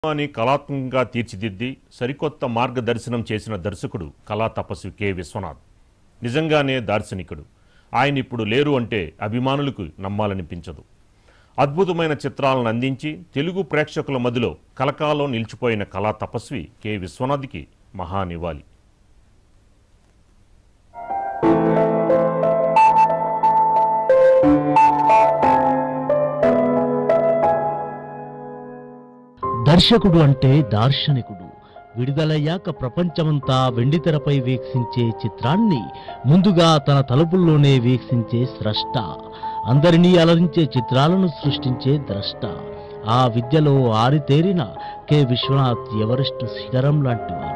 అని కళాత్మకంగా తీర్చిదిద్ది సరికొత్త మార్గదర్శనం చేసిన దర్శకుడు కళా తపస్వి కె విశ్వనాథ్ నిజంగానే దార్శనికుడు ఆయన ఇప్పుడు లేరు అంటే అభిమానులకు నమ్మాలనిపించదు అద్భుతమైన చిత్రాలను అందించి తెలుగు ప్రేక్షకుల మదిలో కలకాలం నిలిచిపోయిన కళా తపస్వి కె విశ్వనాథ్కి మహానివాలి దర్శకుడు అంటే దార్శనికుడు విడుదలయ్యాక ప్రపంచమంతా వెండితెరపై వీక్షించే చిత్రాన్ని ముందుగా తన తలుపుల్లోనే వీక్షించే స్రష్ట అందరినీ అలరించే చిత్రాలను సృష్టించే ద్రష్ట ఆ విద్యలో ఆరితేరిన కె విశ్వనాథ్ ఎవరెస్ట్ శిఖరం లాంటివారు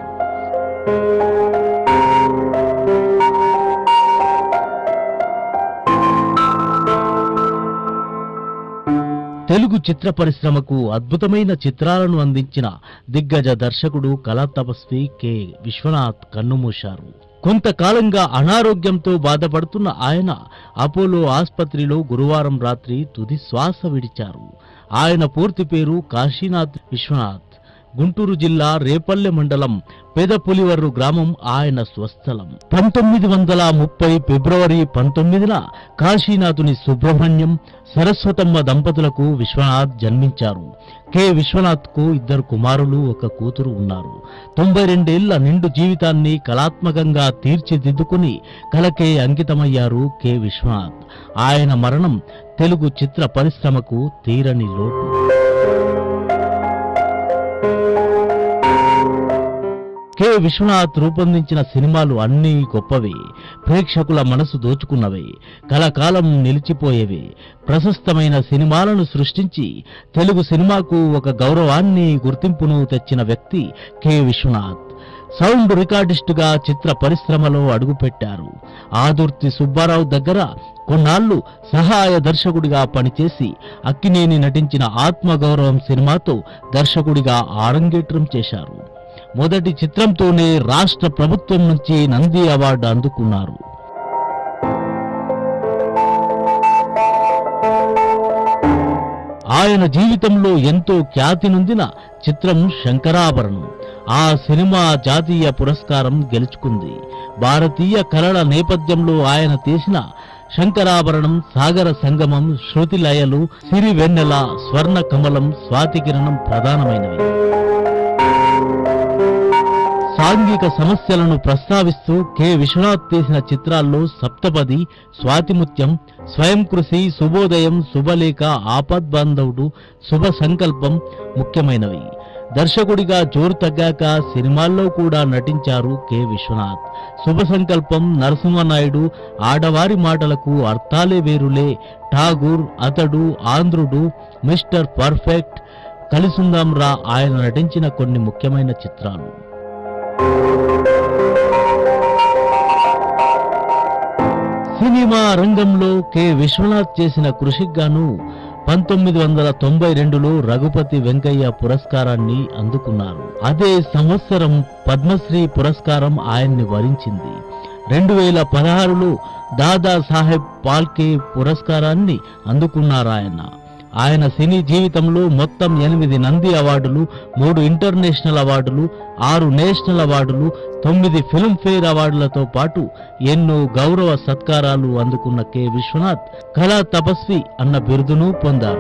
తెలుగు చిత్ర పరిశ్రమకు అద్భుతమైన చిత్రాలను అందించిన దిగ్గజ దర్శకుడు కళా తపస్వి కె విశ్వనాథ్ కన్నుమూశారు కొంతకాలంగా అనారోగ్యంతో బాధపడుతున్న ఆయన అపోలో ఆసుపత్రిలో గురువారం రాత్రి తుది శ్వాస విడిచారు ఆయన పూర్తి పేరు కాశీనాథ్ విశ్వనాథ్ గుంటూరు జిల్లా రేపల్లె మండలం పెదపులివర్రు గ్రామం ఆయన స్వస్థలం పంతొమ్మిది వందల ముప్పై ఫిబ్రవరి పంతొమ్మిదిన కాశీనాథుని సుబ్రహ్మణ్యం సరస్వతమ్మ దంపతులకు విశ్వనాథ్ జన్మించారు కె విశ్వనాథ్ కు ఇద్దరు కుమారులు ఒక కూతురు ఉన్నారు తొంభై రెండేళ్ల నిండు జీవితాన్ని కళాత్మకంగా తీర్చిదిద్దుకుని కళకే అంకితమయ్యారు కె విశ్వనాథ్ ఆయన మరణం తెలుగు చిత్ర పరిశ్రమకు తీరని లోటు కె విశ్వనాథ్ రూపొందించిన సినిమాలు అన్నీ గొప్పవే ప్రేక్షకుల మనసు దోచుకున్నవే కలకాలం నిలిచిపోయేవే ప్రశస్తమైన సినిమాలను సృష్టించి తెలుగు సినిమాకు ఒక గౌరవాన్ని గుర్తింపును తెచ్చిన వ్యక్తి కె విశ్వనాథ్ సౌండ్ రికార్డిస్టుగా చిత్ర పరిశ్రమలో అడుగుపెట్టారు ఆదుర్తి సుబ్బారావు దగ్గర కొన్నాళ్లు సహాయ దర్శకుడిగా పనిచేసి అక్కినేని నటించిన ఆత్మగౌరవం సినిమాతో దర్శకుడిగా ఆరంగేట్రం చేశారు మొదటి చిత్రంతోనే రాష్ట్ర ప్రభుత్వం నుంచి నంది అవార్డు అందుకున్నారు ఆయన జీవితంలో ఎంతో ఖ్యాతి నొందిన చిత్రం శంకరాభరణం ఆ సినిమా జాతీయ పురస్కారం గెలుచుకుంది భారతీయ కళల నేపథ్యంలో ఆయన తీసిన శంకరాభరణం సాగర సంగమం శృతి లయలు సిరి వెన్నెల స్వర్ణ కమలం స్వాతికిరణం ప్రధానమైనవి సాంఘిక సమస్యలను ప్రస్తావిస్తూ కె విశ్వనాథ్ తీసిన చిత్రాల్లో సప్తపది స్వాతిముత్యం స్వయం కృషి శుభోదయం శుభలేఖ ఆపద్బాంధవుడు శుభ సంకల్పం ముఖ్యమైనవి దర్శకుడిగా జోరు తగ్గాక సినిమాల్లో కూడా నటించారు కె విశ్వనాథ్ శుభ సంకల్పం నరసింహనాయుడు ఆడవారి మాటలకు అర్థాలే వేరులే ఠాగూర్ అతడు ఆంధ్రుడు మిస్టర్ పర్ఫెక్ట్ కలిసుందాం రా ఆయన నటించిన కొన్ని ముఖ్యమైన చిత్రాలు సినిమా రంగంలో కె విశ్వనాథ్ చేసిన కృషికి గాను పంతొమ్మిది వందల తొంభై రెండులో రఘుపతి వెంకయ్య పురస్కారాన్ని అందుకున్నారు అదే సంవత్సరం పద్మశ్రీ పురస్కారం ఆయన్ని వరించింది రెండు వేల పదహారులో దాదా సాహెబ్ పాల్కే పురస్కారాన్ని అందుకున్నారాయన ఆయన సినీ జీవితంలో మొత్తం ఎనిమిది నంది అవార్డులు మూడు ఇంటర్నేషనల్ అవార్డులు ఆరు నేషనల్ అవార్డులు తొమ్మిది ఫిల్మ్ఫేర్ అవార్డులతో పాటు ఎన్నో గౌరవ సత్కారాలు అందుకున్న కె విశ్వనాథ్ కళా తపస్వి అన్న బిరుదును పొందారు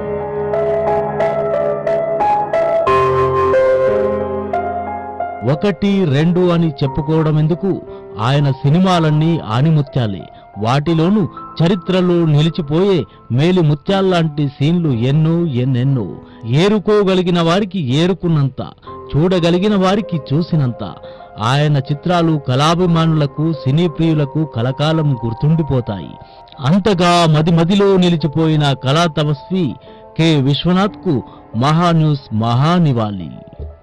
ఒకటి రెండు అని చెప్పుకోవడం ఎందుకు ఆయన సినిమాలన్నీ ఆనిముత్యాలే వాటిలోనూ చరిత్రలో నిలిచిపోయే మేలి ముత్యాల్లాంటి సీన్లు ఎన్నో ఎన్నెన్నో ఏరుకోగలిగిన వారికి ఏరుకున్నంత చూడగలిగిన వారికి చూసినంత ఆయన చిత్రాలు కళాభిమానులకు సినీ ప్రియులకు కలకాలం గుర్తుండిపోతాయి అంతగా మది మదిలో నిలిచిపోయిన కళా తపస్వి కె విశ్వనాథ్కు మహాన్యూస్ మహానివాలి